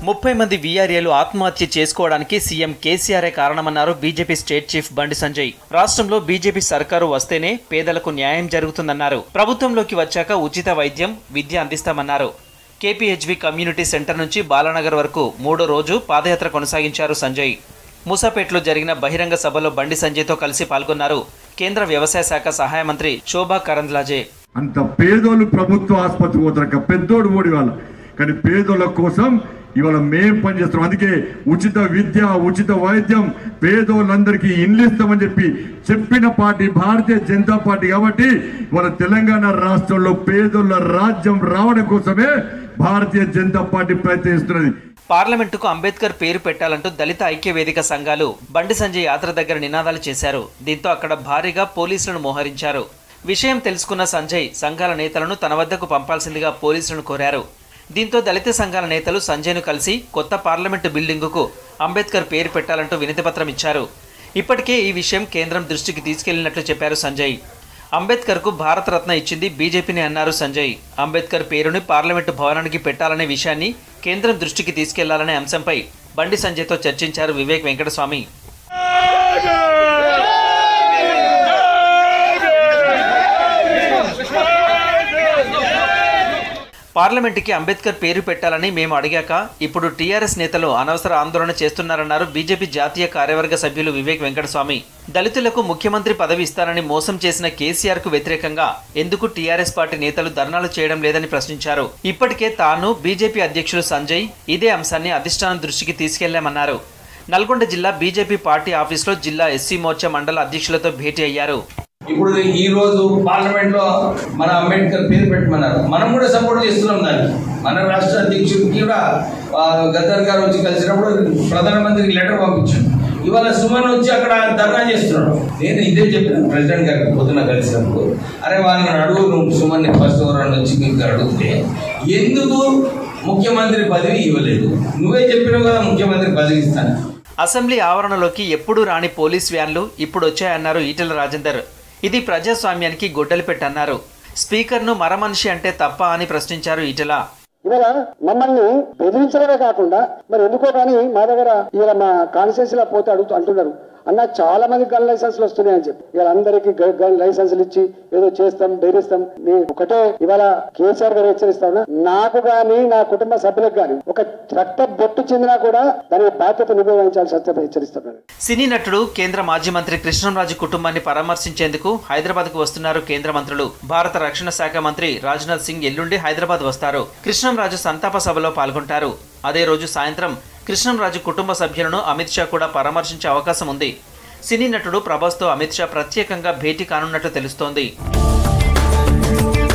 ముప్పై మంది వీఆర్ఏలు ఆత్మహత్య చేసుకోవడానికి సీఎం కేసీఆరే కారణమన్నారు బీజేపీ స్టేట్ చీఫ్ బండి సంజయ్ రాష్ట్రంలో బీజేపీ సర్కారు వస్తేనే పేదలకు న్యాయం జరుగుతుందన్నారు ప్రభుత్వంలోకి వచ్చాక ఉచిత వైద్యం విద్య అందిస్తామన్నారు కేపీహెచ్బి కమ్యూనిటీ సెంటర్ నుంచి బాలానగర్ వరకు మూడో రోజు పాదయాత్ర కొనసాగించారు సంజయ్ మూసాపేటలో జరిగిన బహిరంగ సభలో బండి సంజయ్తో కలిసి పాల్గొన్నారు కేంద్ర వ్యవసాయ శాఖ సహాయ మంత్రి శోభా కరంద్లాజే అంత పేదోళ్ళు ప్రభుత్వ ఆసుపత్రికి పోతారు పెద్దోడు ఓడి వాళ్ళ కానీ పేదోళ్ళ కోసం ఇవాళ మేం పనిచేస్తున్నాం అందుకే ఉచిత విద్య ఉచిత వైద్యం పేదోళ్ళందరికీ ఇండ్లు ఇస్తామని చెప్పి చెప్పిన పార్టీ భారతీయ జనతా పార్టీ కాబట్టి ఇవాళ తెలంగాణ రాష్ట్రంలో పేదోళ్ళ రాజ్యం రావడం కోసమే భారతీయ జనతా పార్టీ ప్రయత్నిస్తున్నది పార్లమెంటుకు అంబేద్కర్ పేరు పెట్టాలంటూ దళిత ఐక్య వేదిక సంఘాలు బండి సంజయ్ యాత్ర దగ్గర నినాదాలు చేశారు దీంతో అక్కడ భారీగా పోలీసులను మోహరించారు విషయం తెలుసుకున్న సంజయ్ సంఘాల నేతలను తన వద్దకు పంపాల్సిందిగా పోలీసులను కోరారు దీంతో దళిత సంఘాల నేతలు సంజయ్ను కలిసి కొత్త పార్లమెంటు బిల్డింగుకు అంబేద్కర్ పేరు పెట్టాలంటూ వినతిపత్రం ఇచ్చారు ఇప్పటికే ఈ విషయం కేంద్రం దృష్టికి తీసుకెళ్లినట్లు చెప్పారు సంజయ్ అంబేద్కర్కు భారతరత్న ఇచ్చింది బీజేపీని అన్నారు సంజయ్ అంబేద్కర్ పేరుని పార్లమెంటు భవనానికి పెట్టాలనే విషయాన్ని కేంద్రం దృష్టికి తీసుకెళ్లాలనే అంశంపై బండి సంజయ్తో చర్చించారు వివేక్ వెంకటస్వామి పార్లమెంటుకి అంబేద్కర్ పేరు పెట్టాలని మేము అడిగాక ఇప్పుడు టీఆర్ఎస్ నేతలు అనవసర ఆందోళన చేస్తున్నారన్నారు బీజేపీ జాతీయ కార్యవర్గ సభ్యులు వివేక్ వెంకటస్వామి దళితులకు ముఖ్యమంత్రి పదవి ఇస్తారని మోసం చేసిన కేసీఆర్ కు వ్యతిరేకంగా ఎందుకు టీఆర్ఎస్ పార్టీ నేతలు ధర్నాలు చేయడం లేదని ప్రశ్నించారు ఇప్పటికే తాను బీజేపీ అధ్యక్షులు సంజయ్ ఇదే అంశాన్ని అధిష్టానం దృష్టికి తీసుకెళ్లామన్నారు నల్గొండ జిల్లా బీజేపీ పార్టీ ఆఫీసులో జిల్లా ఎస్సీ మోర్చా మండల అధ్యక్షులతో భేటీ అయ్యారు ఇప్పుడు ఈ రోజు పార్లమెంట్ లో మన అంబేద్కర్ పేరు పెట్టమన్నారు మనం కూడా సపోర్ట్ చేస్తున్నాం దాన్ని మన రాష్ట్ర అధ్యక్షుడికి కూడా ఆ, గద్దర్ గారు వచ్చి కలిసినప్పుడు ప్రధానమంత్రికి లెటర్ పంపించాం ఇవాళ సుమన్ వచ్చి అక్కడ ధర్నా చేస్తున్నాడు నేను ఇదే చెప్పిన ప్రెసిడెంట్ గారికి పొద్దున కలిసినప్పుడు అరే వాళ్ళని అడుగు నువ్వు సుమన్ ఫస్ట్ ఓవర్ వచ్చి మీకు అడిగితే ఎందుకు ముఖ్యమంత్రి పదవి ఇవ్వలేదు నువ్వే చెప్పినావు కదా ముఖ్యమంత్రి పదవి ఇస్తాను అసెంబ్లీ ఆవరణలోకి ఎప్పుడూ రాని పోలీస్ వ్యాన్లు ఇప్పుడు వచ్చాయన్నారు ఈటెల రాజేందర్ ఇది ప్రజాస్వామ్యానికి గొడ్డలి పెట్టన్నారు స్పీకర్ను మరమనిషి అంటే తప్ప అని ప్రశ్నించారు ఈటెల ఇవాళ మమ్మల్ని బెదిరించడమే కాకుండా మరి ఎందుకో కానీ మా దగ్గర ఇవాళ మా కాన్స్టిట్యూన్సీలో పోతే అడుగుతూ అంటున్నారు అన్న చాలా మంది గన్ లైసెన్స్లు వస్తున్నాయని చెప్పి ఇవాళ అందరికి గన్ లైసెన్సులు ఇచ్చి ఏదో చేస్తాం బెదిరిస్తాం నేను ఒకటే ఇవాళ కేసీఆర్ గారు హెచ్చరిస్తాను నాకు గాని నా కుటుంబ సభ్యులకు గాని ఒక రక్త బొట్టు చెందినా కూడా దానికి బాధ్యత నిర్వహించాల్సి వస్తే హెచ్చరిస్తున్నాను సినీ నటుడు కేంద్ర మాజీ మంత్రి కృష్ణంరాజు కుటుంబాన్ని పరామర్శించేందుకు హైదరాబాద్కు వస్తున్నారు కేంద్ర మంత్రులు భారత రక్షణ శాఖ మంత్రి రాజ్నాథ్ సింగ్ ఎల్లుండి హైదరాబాద్ వస్తారు కృష్ణంరాజు సంతాప సభలో పాల్గొంటారు అదే రోజు సాయంత్రం కృష్ణంరాజు కుటుంబ సభ్యులను అమిత్ షా కూడా పరామర్శించే అవకాశం ఉంది సినీ నటుడు ప్రభాస్తో అమిత్ షా ప్రత్యేకంగా భేటీ కానున్నట్లు తెలుస్తోంది